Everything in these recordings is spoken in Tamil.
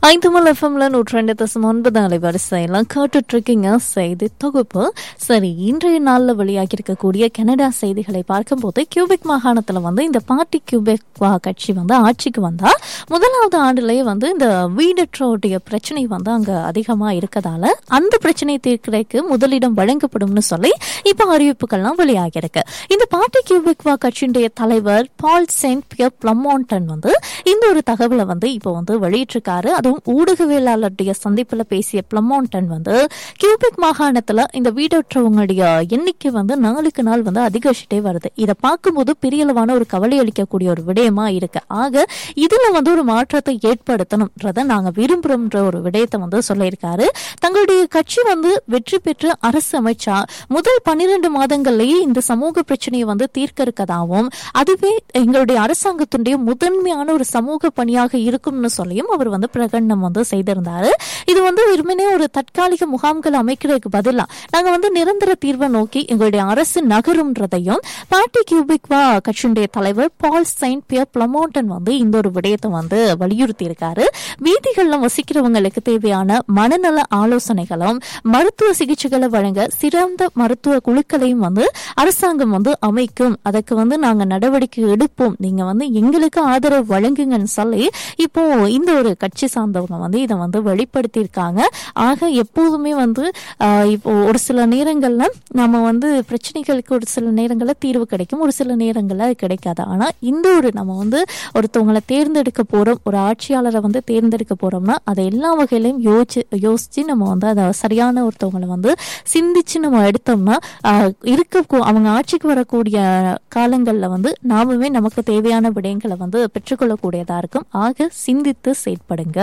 ஐந்துமல் எஃப்எம்ல நூற்றி ரெண்டு தசம் ஒன்பது அலைவரிசையில் கேட்டுட்டு இருக்கீங்க செய்தி தொகுப்பு சரி இன்றைய நாளில் வெளியாகி இருக்கக்கூடிய கனடா செய்திகளை பார்க்கும்போது கியூபெக் மாகாணத்தில் வந்து இந்த பார்ட்டி கியூபெக் வா- கட்சி வந்து ஆட்சிக்கு வந்தா முதலாவது ஆண்டுலேயே வந்து இந்த வீடற்றோடைய பிரச்சனை வந்து அங்க அதிகமா இருக்கதால அந்த பிரச்சனையை தீர்க்கிறதுக்கு முதலிடம் வழங்கப்படும்னு சொல்லி இப்ப அறிவிப்புகள்லாம் வெளியாகி இருக்கு இந்த பார்ட்டி கியூபெக் வா கட்சியினுடைய தலைவர் பால் சென்ட் பியர் பிளமோண்டன் வந்து இந்த ஒரு தகவலை வந்து இப்போ வந்து வெளியிட்டிருக்காரு அதுவும் ஊடகவியலாளருடைய சந்திப்புல பேசிய பிளமோண்டன் வந்து கியூபெக் மாகாணத்துல இந்த வீடற்றவங்களுடைய எண்ணிக்கை வந்து நாளுக்கு நாள் வந்து அதிகரிச்சுட்டே வருது இதை பார்க்கும்போது பெரியளவான ஒரு கவலை அளிக்கக்கூடிய ஒரு விடயமா இருக்கு ஆக இதுல வந்து ஒரு மாற்றத்தை ஏற்படுத்தணும்ன்றத நாங்க விரும்புறோம்ன்ற ஒரு விடயத்தை வந்து சொல்லியிருக்காரு தங்களுடைய கட்சி வந்து வெற்றி பெற்று அரசு அமைச்சா முதல் பன்னிரண்டு மாதங்கள்லயே இந்த சமூக பிரச்சனையை வந்து தீர்க்க இருக்கதாகவும் அதுவே எங்களுடைய அரசாங்கத்தினுடைய முதன்மையான ஒரு சமூக பணியாக இருக்கும்னு சொல்லியும் அவர் வந்து பிரகடனம் வந்து செய்திருந்தாரு இது வந்து வெறுமனே ஒரு தற்காலிக முகாம்கள் அமைக்கிறதுக்கு பதிலா நாங்க வந்து நிரந்தர தீர்வை நோக்கி எங்களுடைய அரசு நகரும்ன்றதையும் பார்ட்டி கியூபிக்வா கட்சியினுடைய தலைவர் பால் செயின்ட் பியர் பிளமோண்டன் வந்து இந்த ஒரு விடயத்தை வந்து வலியுறுத்தி இருக்காரு வீதிகள்ல வசிக்கிறவங்களுக்கு தேவையான மனநல ஆலோசனைகளும் மருத்துவ சிகிச்சைகளை வழங்க சிறந்த மருத்துவ குழுக்களையும் வந்து அரசாங்கம் வந்து அமைக்கும் அதுக்கு வந்து நாங்க நடவடிக்கை எடுப்போம் நீங்க வந்து எங்களுக்கு ஆதரவு வழங்குங்கன்னு சொல்லி இப்போ இந்த ஒரு கட்சி சார்ந்தவங்க வந்து இதை வந்து வெளிப்படுத்தியிருக்காங்க ஆக எப்போதுமே வந்து ஆஹ், இப்போ ஒரு சில நேரங்கள்ல நம்ம வந்து பிரச்சனைகளுக்கு ஒரு சில நேரங்களில் தீர்வு கிடைக்கும் ஒரு சில நேரங்களில் அது கிடைக்காது ஆனா இந்த ஒரு நம்ம வந்து ஒருத்தவங்களை தேர்ந்தெடுக்க போறோம் ஒரு ஆட்சியாளரை வந்து தேர்ந்தெடுக்க போறோம்னா அதை எல்லா வகையிலையும் யோசிச்சு யோசிச்சு நம்ம வந்து அதை சரியான ஒருத்தவங்களை வந்து சிந்திச்சு நம்ம எடுத்தோம்னா ஆஹ், இருக்க அவங்க ஆட்சிக்கு வரக்கூடிய காலங்களில் வந்து நாமுமே நமக்கு தேவையான விடயங்களை வந்து பெற்றுக்கொள்ளக்கூடியதா இருக்கும் ஆக சிந்தித்து செயற்படுங்க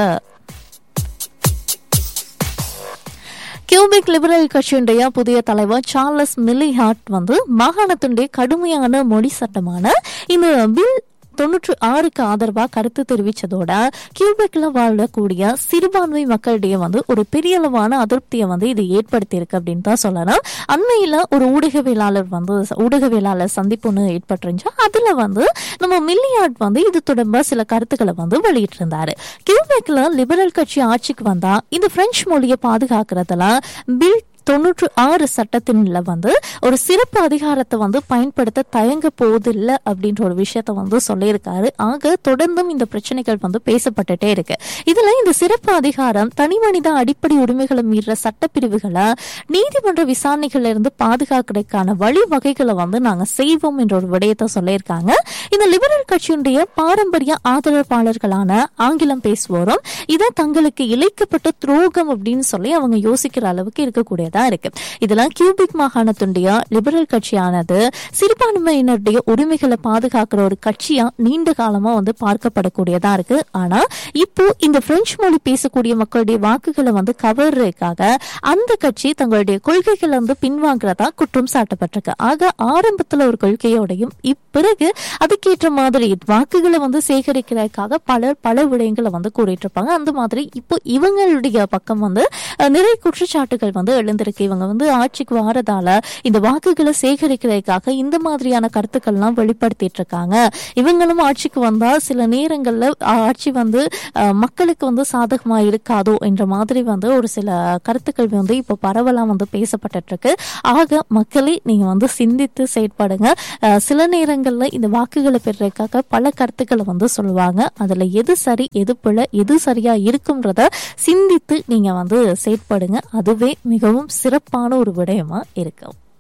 கியூபிக் லிபரல் கட்சியுடைய புதிய தலைவர் சார்லஸ் மில்லிஹார்ட் வந்து மாகாணத்தினுடைய கடுமையான மொழி சட்டமான இந்த பில் தொன்னூற்று ஆறுக்கு ஆதரவா கருத்து தெரிவிச்சதோட கியூபெக்ல வாழக்கூடிய சிறுபான்மை மக்களிடையே வந்து ஒரு பெரிய அளவான அதிருப்தியை வந்து இது ஏற்படுத்தி இருக்கு அப்படின்னு தான் சொல்லலாம் அண்மையில ஒரு ஊடகவியலாளர் வந்து ஊடகவியலாளர் சந்திப்பு ஒன்று ஏற்பட்டிருந்துச்சு அதுல வந்து நம்ம மில்லியார்ட் வந்து இது தொடர்பா சில கருத்துக்களை வந்து வெளியிட்டிருந்தாரு கியூபெக்ல லிபரல் கட்சி ஆட்சிக்கு வந்தா இந்த பிரெஞ்சு மொழியை பாதுகாக்கிறதுல பில் தொண்ணூற்று ஆறு சட்டத்தின்ல வந்து ஒரு சிறப்பு அதிகாரத்தை வந்து பயன்படுத்த தயங்க போவதில்லை அப்படின்ற ஒரு விஷயத்த வந்து சொல்லியிருக்காரு ஆக தொடர்ந்தும் இந்த பிரச்சனைகள் வந்து பேசப்பட்டுட்டே இருக்கு இதுல இந்த சிறப்பு அதிகாரம் தனி மனித அடிப்படை உரிமைகளை மீற சட்டப்பிரிவுகளை நீதிமன்ற விசாரணைகள்ல இருந்து பாதுகாக்கிறதுக்கான வழிவகைகளை வந்து நாங்க செய்வோம் என்ற ஒரு விடயத்தை சொல்லியிருக்காங்க இந்த லிபரல் கட்சியினுடைய பாரம்பரிய ஆதரவாளர்களான ஆங்கிலம் பேசுவோரும் இதை தங்களுக்கு இழைக்கப்பட்ட துரோகம் அப்படின்னு சொல்லி அவங்க யோசிக்கிற அளவுக்கு இருக்கக்கூடியதா இருக்கு இதெல்லாம் கியூபிக் மாகாணத்துடைய லிபரல் கட்சியானது சிறுபான்மையினருடைய உரிமைகளை பாதுகாக்கிற ஒரு கட்சியா நீண்ட காலமா வந்து பார்க்கப்படக்கூடியதா இருக்கு ஆனா இப்போ இந்த பிரெஞ்சு மொழி பேசக்கூடிய மக்களுடைய வாக்குகளை வந்து கவர்றதுக்காக அந்த கட்சி தங்களுடைய கொள்கைகளை வந்து பின்வாங்குறதா குற்றம் சாட்டப்பட்டிருக்கு ஆக ஆரம்பத்துல ஒரு கொள்கையோடையும் இப்பிறகு அதுக்கேற்ற மாதிரி வாக்குகளை வந்து சேகரிக்கிறதுக்காக பலர் பல விடயங்களை வந்து கூறிட்டு இருப்பாங்க அந்த மாதிரி இப்போ இவங்களுடைய பக்கம் வந்து அஹ், நிறைய குற்றச்சாட்டுகள் வந்து எழுந்திருக்கு இவங்க வந்து ஆட்சிக்கு வாரதால இந்த வாக்குகளை சேகரிக்கிறதுக்காக இந்த மாதிரியான கருத்துக்கள்லாம் வெளிப்படுத்திட்டு இருக்காங்க இவங்களும் ஆட்சிக்கு வந்தா சில நேரங்கள்ல அஹ், ஆட்சி வந்து அஹ், மக்களுக்கு வந்து சாதகமா இருக்காதோ என்ற மாதிரி வந்து ஒரு சில கருத்துக்கள் வந்து இப்போ பரவலா வந்து பேசப்பட்டுட்டு இருக்கு ஆக மக்களே நீங்க வந்து சிந்தித்து செயற்படுங்க அஹ், சில நேரங்கள்ல இந்த வாக்குகளை பெறதுக்காக பல கருத்துக்களை வந்து சொல்லுவாங்க அதுல எது சரி எது பிழை எது சரியா இருக்கும்ன்றத சிந்தித்து நீங்க வந்து செயற்படுங்க அதுவே மிகவும் சிறப்பான ஒரு விடயமா இருக்கும்